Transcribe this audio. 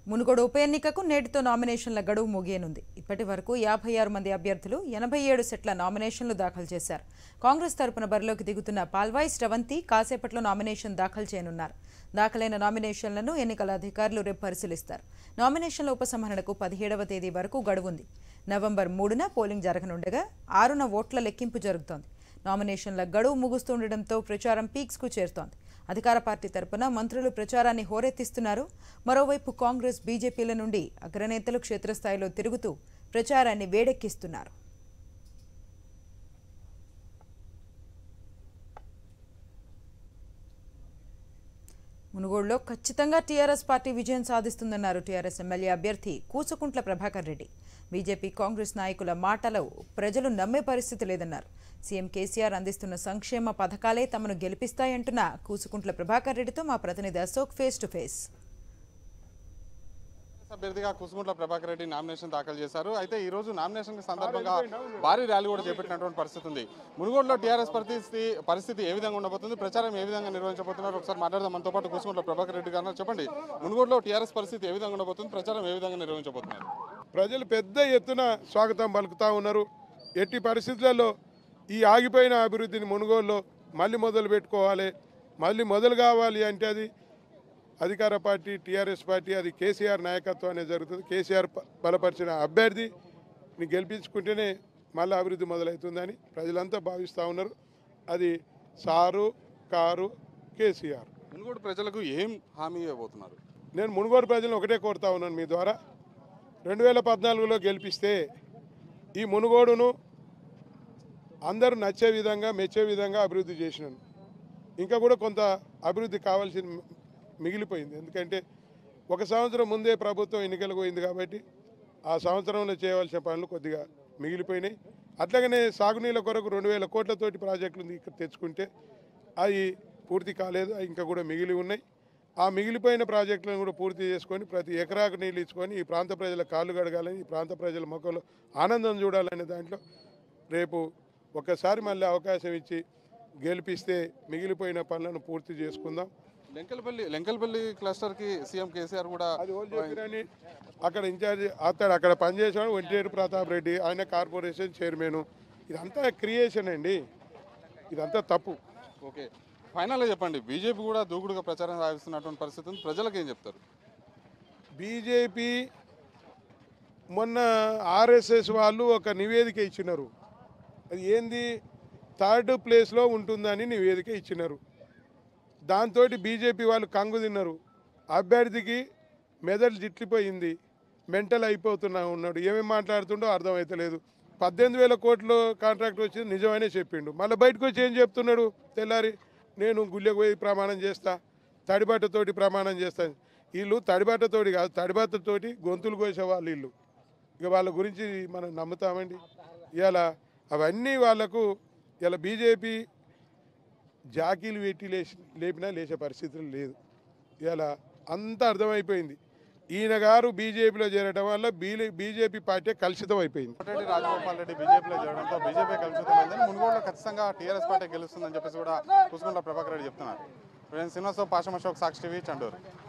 మునుగోడు ఉప ఎన్నికకు నేటితో నామినేషన్ల గడువు ముగియనుంది ఇప్పటి వరకు యాభై ఆరు మంది అభ్యర్థులు ఎనభై ఏడు సెట్ల నామినేషన్లు దాఖలు చేశారు కాంగ్రెస్ తరపున బరిలోకి దిగుతున్న పాల్వాయి శ్రవంతి కాసేపట్లో నామినేషన్ దాఖలు చేయనున్నారు దాఖలైన నామినేషన్లను ఎన్నికల అధికారులు రేపు పరిశీలిస్తారు నామినేషన్ల ఉపసంహరణకు పదిహేడవ తేదీ వరకు గడువు ఉంది నవంబర్ మూడున పోలింగ్ జరగనుండగా ఆరున ఓట్ల లెక్కింపు జరుగుతోంది నామినేషన్ల గడువు ముగుస్తుండటంతో ప్రచారం పీక్స్కు చేరుతోంది అధికార పార్టీ తరపున మంత్రులు ప్రచారాన్ని హోరెత్తిస్తున్నారు మరోవైపు కాంగ్రెస్ బీజేపీల నుండి అగ్రనేతలు క్షేత్రస్థాయిలో తిరుగుతూ ప్రచారాన్ని వేడెక్కిస్తున్నారు మునుగోడులో ఖచ్చితంగా టీఆర్ఎస్ పార్టీ విజయం సాధిస్తుందన్నారు టీఆర్ఎస్ ఎమ్మెల్యే అభ్యర్థి కూసుకుంట్ల ప్రభాకర్ రెడ్డి బీజేపీ కాంగ్రెస్ నాయకుల మాటలు ప్రజలు నమ్మే పరిస్థితి లేదన్నారు సీఎం కేసీఆర్ అందిస్తున్న సంక్షేమ పథకాలే తమను గెలిపిస్తాయంటున్న కూసుకుంట్ల ప్రభాకర్ రెడ్డితో మా ప్రతినిధి అశోక్ ఫేస్ టు ఫేస్ అభ్యర్థిగా కుసుగుంట్ల ప్రభాకర్ రెడ్డి నామినేషన్ దాఖలు చేశారు అయితే ఈ రోజు నామినేషన్ సందర్భంగా భారీ ర్యాలీ కూడా చేపట్టినటువంటి పరిస్థితి ఉంది మునుగోడులో టీఆర్ఎస్ పరిస్థితి పరిస్థితి ఏ విధంగా ఉండబోతుంది ప్రచారం ఏ విధంగా నిర్వహించబోతున్నారు ఒకసారి మాట్లాడదాం మనతో పాటు కుసుగుంట్ల ప్రభాకర్ రెడ్డి గారు చెప్పండి మునుగోడులో టీఆర్ఎస్ పరిస్థితి ఏ విధంగా ఉండబోతుంది ప్రచారం ఏ విధంగా నిర్వహించబోతున్నారు ప్రజలు పెద్ద ఎత్తున స్వాగతం పలుకుతూ ఉన్నారు ఎట్టి పరిస్థితులలో ఈ ఆగిపోయిన అభివృద్ధిని మునుగోలులో మళ్ళీ మొదలు పెట్టుకోవాలి మళ్ళీ మొదలు కావాలి అంటే అది అధికార పార్టీ టీఆర్ఎస్ పార్టీ అది కేసీఆర్ నాయకత్వాన్ని జరుగుతుంది కేసీఆర్ ప- బలపరిచిన అభ్యర్థిని గెలిపించుకుంటేనే మళ్ళీ అభివృద్ధి మొదలవుతుందని ప్రజలంతా భావిస్తూ ఉన్నారు అది సారు కారు కేసీఆర్ మునుగోడు ప్రజలకు ఏం హామీ ఇవ్వబోతున్నారు నేను మునుగోడు ప్రజలను ఒకటే కోరుతా ఉన్నాను మీ ద్వారా రెండు వేల పద్నాలుగులో గెలిపిస్తే ఈ మునుగోడును అందరూ నచ్చే విధంగా మెచ్చే విధంగా అభివృద్ధి చేసినాను ఇంకా కూడా కొంత అభివృద్ధి కావాల్సి మిగిలిపోయింది ఎందుకంటే ఒక సంవత్సరం ముందే ప్రభుత్వం ఎన్నికలకు పోయింది కాబట్టి ఆ సంవత్సరంలో చేయవలసిన పనులు కొద్దిగా మిగిలిపోయినాయి అట్లాగనే సాగునీళ్ళ కొరకు రెండు వేల కోట్లతోటి ప్రాజెక్టులు ఇక్కడ తెచ్చుకుంటే అవి పూర్తి కాలేదు అవి ఇంకా కూడా మిగిలి ఉన్నాయి ఆ మిగిలిపోయిన ప్రాజెక్టులను కూడా పూర్తి చేసుకొని ప్రతి ఎకరాకు నీళ్ళు ఇచ్చుకొని ఈ ప్రాంత ప్రజల కాళ్ళు గడగాలని ఈ ప్రాంత ప్రజల మొక్కలు ఆనందం చూడాలనే దాంట్లో రేపు ఒక్కసారి మళ్ళీ అవకాశం ఇచ్చి గెలిపిస్తే మిగిలిపోయిన పనులను పూర్తి చేసుకుందాం లెంకలపల్లి లెంకలపల్లి క్లస్టర్కి సీఎం కేసీఆర్ కూడా అది ఓల్ చెప్పిరని అక్కడ ఇన్ఛార్జ్ అతడు అక్కడ పనిచేసాడు ఒంటిరేడు ప్రతాప్ రెడ్డి ఆయన కార్పొరేషన్ చైర్మన్ ఇదంతా క్రియేషన్ అండి ఇదంతా తప్పు ఓకే ఫైనల్గా చెప్పండి బీజేపీ కూడా దూకుడుగా ప్రచారం సాగిస్తున్నటువంటి పరిస్థితి ఉంది ప్రజలకు ఏం చెప్తారు బీజేపీ మొన్న ఆర్ఎస్ఎస్ వాళ్ళు ఒక నివేదిక ఇచ్చినారు అది ఏంది థర్డ్ ప్లేస్లో ఉంటుందని నివేదిక ఇచ్చినారు దాంతో బీజేపీ వాళ్ళు కంగు తిన్నారు అభ్యర్థికి మెదడు జిట్లిపోయింది మెంటల్ అయిపోతున్నా ఉన్నాడు ఏమేమి మాట్లాడుతుండో అర్థమవుతలేదు పద్దెనిమిది వేల కోట్లు కాంట్రాక్ట్ వచ్చింది నిజమనే చెప్పిండు మళ్ళీ బయటకు వచ్చి ఏం చెప్తున్నాడు తెల్లారి నేను గుళ్ళకు పోయి ప్రమాణం చేస్తా తడిబట్టతోటి ప్రమాణం చేస్తాను వీళ్ళు తడిబట్టతోటి కాదు తడిబట్టతోటి గొంతులు కోసే వాళ్ళు వీళ్ళు ఇక వాళ్ళ గురించి మనం నమ్ముతామండి ఇవాళ అవన్నీ వాళ్ళకు ఇలా బీజేపీ జాకీలు పెట్టి లేచి లేపినా లేచే పరిస్థితులు లేదు ఇలా అంతా అర్థమైపోయింది ఈయన గారు బీజేపీలో చేరడం వల్ల బీలే బీజేపీ పార్టీ కలుషితం అయిపోయింది కోమటిరెడ్డి రాజగోపాల్ రెడ్డి బీజేపీలో చేరడంతో బీజేపీ కలుషితమైందని మునుగోడులో ఖచ్చితంగా టీఆర్ఎస్ పార్టీ గెలుస్తుందని చెప్పేసి కూడా కుసుకుంట ప్రభాకర్ రెడ్డి చెప్తున్నారు నేను శ్రీనివాసరావు పాషం అశోక్ సాక్షి టీవీ చండూరు